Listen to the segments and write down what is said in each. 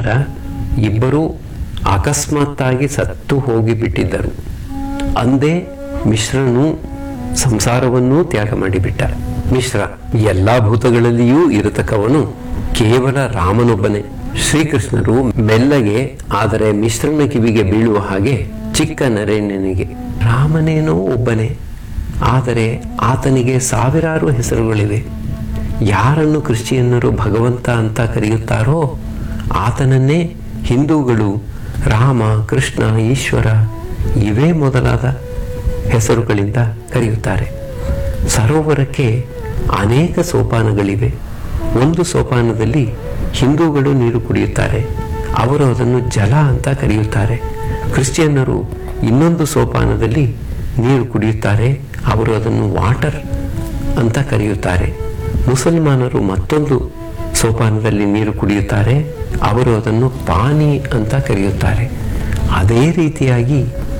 ನಂತರ ಇಬ್ಬರೂ ಅಕಸ್ಮಾತ್ತಾಗಿ ಸತ್ತು ಹೋಗಿಬಿಟ್ಟಿದ್ದರು ಅಂದೇ ಮಿಶ್ರನು ಸಂಸಾರವನ್ನೂ ತ್ಯಾಗ ಮಾಡಿಬಿಟ್ಟ ಮಿಶ್ರ ಎಲ್ಲಾ ಭೂತಗಳಲ್ಲಿಯೂ ಇರತಕ್ಕವನು ಕೇವಲ ರಾಮನೊಬ್ಬನೇ ಶ್ರೀಕೃಷ್ಣರು ಮೆಲ್ಲಗೆ ಆದರೆ ಮಿಶ್ರನ ಕಿವಿಗೆ ಬೀಳುವ ಹಾಗೆ ಚಿಕ್ಕ ನರೇನನಿಗೆ ರಾಮನೇನೋ ಒಬ್ಬನೇ ಆದರೆ ಆತನಿಗೆ ಸಾವಿರಾರು ಹೆಸರುಗಳಿವೆ ಯಾರನ್ನು ಕ್ರಿಶ್ಚಿಯನ್ನರು ಭಗವಂತ ಅಂತ ಕರೆಯುತ್ತಾರೋ ಆತನನ್ನೇ ಹಿಂದೂಗಳು ರಾಮ ಕೃಷ್ಣ ಈಶ್ವರ ಇವೇ ಮೊದಲಾದ ಹೆಸರುಗಳಿಂದ ಕರೆಯುತ್ತಾರೆ ಸರೋವರಕ್ಕೆ ಅನೇಕ ಸೋಪಾನಗಳಿವೆ ಒಂದು ಸೋಪಾನದಲ್ಲಿ ಹಿಂದೂಗಳು ನೀರು ಕುಡಿಯುತ್ತಾರೆ ಅವರು ಅದನ್ನು ಜಲ ಅಂತ ಕರೆಯುತ್ತಾರೆ ಕ್ರಿಶ್ಚಿಯನ್ನರು ಇನ್ನೊಂದು ಸೋಪಾನದಲ್ಲಿ ನೀರು ಕುಡಿಯುತ್ತಾರೆ ಅವರು ಅದನ್ನು ವಾಟರ್ ಅಂತ ಕರೆಯುತ್ತಾರೆ ಮುಸಲ್ಮಾನರು ಮತ್ತೊಂದು ಸೋಪಾನದಲ್ಲಿ ನೀರು ಕುಡಿಯುತ್ತಾರೆ ಅವರು ಅದನ್ನು ಪಾನಿ ಅಂತ ಕರೆಯುತ್ತಾರೆ ಅದೇ ರೀತಿಯಾಗಿ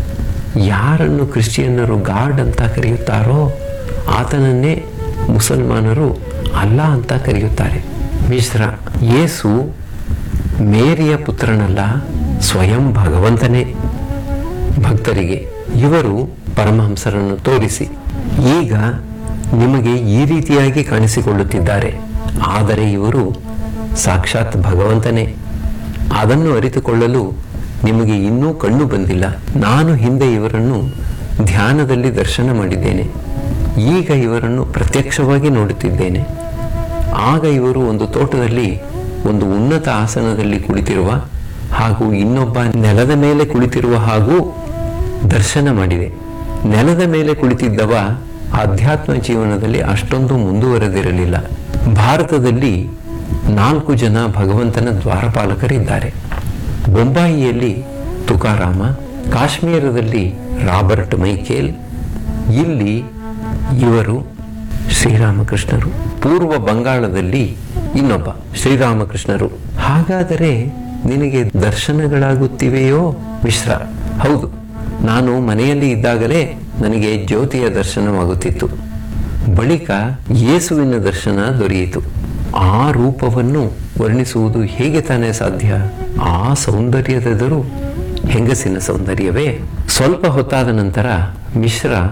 ಯಾರನ್ನು ಕ್ರಿಶ್ಚಿಯನ್ನರು ಗಾಡ್ ಅಂತ ಕರೆಯುತ್ತಾರೋ ಆತನನ್ನೇ ಮುಸಲ್ಮಾನರು ಅಲ್ಲ ಅಂತ ಕರೆಯುತ್ತಾರೆ ಮಿಶ್ರ ಯೇಸು ಮೇರಿಯ ಪುತ್ರನಲ್ಲ ಸ್ವಯಂ ಭಗವಂತನೇ ಭಕ್ತರಿಗೆ ಇವರು ಪರಮಹಂಸರನ್ನು ತೋರಿಸಿ ಈಗ ನಿಮಗೆ ಈ ರೀತಿಯಾಗಿ ಕಾಣಿಸಿಕೊಳ್ಳುತ್ತಿದ್ದಾರೆ ಆದರೆ ಇವರು ಸಾಕ್ಷಾತ್ ಭಗವಂತನೇ ಅದನ್ನು ಅರಿತುಕೊಳ್ಳಲು ನಿಮಗೆ ಇನ್ನೂ ಕಣ್ಣು ಬಂದಿಲ್ಲ ನಾನು ಹಿಂದೆ ಇವರನ್ನು ಧ್ಯಾನದಲ್ಲಿ ದರ್ಶನ ಮಾಡಿದ್ದೇನೆ ಈಗ ಇವರನ್ನು ಪ್ರತ್ಯಕ್ಷವಾಗಿ ನೋಡುತ್ತಿದ್ದೇನೆ ಆಗ ಇವರು ಒಂದು ತೋಟದಲ್ಲಿ ಒಂದು ಉನ್ನತ ಆಸನದಲ್ಲಿ ಕುಳಿತಿರುವ ಹಾಗೂ ಇನ್ನೊಬ್ಬ ನೆಲದ ಮೇಲೆ ಕುಳಿತಿರುವ ಹಾಗೂ ದರ್ಶನ ಮಾಡಿದೆ ನೆಲದ ಮೇಲೆ ಕುಳಿತಿದ್ದವ ಆಧ್ಯಾತ್ಮ ಜೀವನದಲ್ಲಿ ಅಷ್ಟೊಂದು ಮುಂದುವರೆದಿರಲಿಲ್ಲ ಭಾರತದಲ್ಲಿ ನಾಲ್ಕು ಜನ ಭಗವಂತನ ದ್ವಾರಪಾಲಕರಿದ್ದಾರೆ ಬೊಂಬಾಯಿಯಲ್ಲಿ ತುಕಾರಾಮ ಕಾಶ್ಮೀರದಲ್ಲಿ ರಾಬರ್ಟ್ ಮೈಕೇಲ್ ಇಲ್ಲಿ ಇವರು ಶ್ರೀರಾಮಕೃಷ್ಣರು ಪೂರ್ವ ಬಂಗಾಳದಲ್ಲಿ ಇನ್ನೊಬ್ಬ ಶ್ರೀರಾಮಕೃಷ್ಣರು ಹಾಗಾದರೆ ನಿನಗೆ ದರ್ಶನಗಳಾಗುತ್ತಿವೆಯೋ ಮಿಶ್ರ ಹೌದು ನಾನು ಮನೆಯಲ್ಲಿ ಇದ್ದಾಗಲೇ ನನಗೆ ಜ್ಯೋತಿಯ ದರ್ಶನವಾಗುತ್ತಿತ್ತು ಬಳಿಕ ಯೇಸುವಿನ ದರ್ಶನ ದೊರೆಯಿತು ಆ ರೂಪವನ್ನು ವರ್ಣಿಸುವುದು ಹೇಗೆ ತಾನೇ ಸಾಧ್ಯ ಆ ಸೌಂದರ್ಯದೆದುರು ಹೆಂಗಸಿನ ಸೌಂದರ್ಯವೇ ಸ್ವಲ್ಪ ಹೊತ್ತಾದ ನಂತರ ಮಿಶ್ರ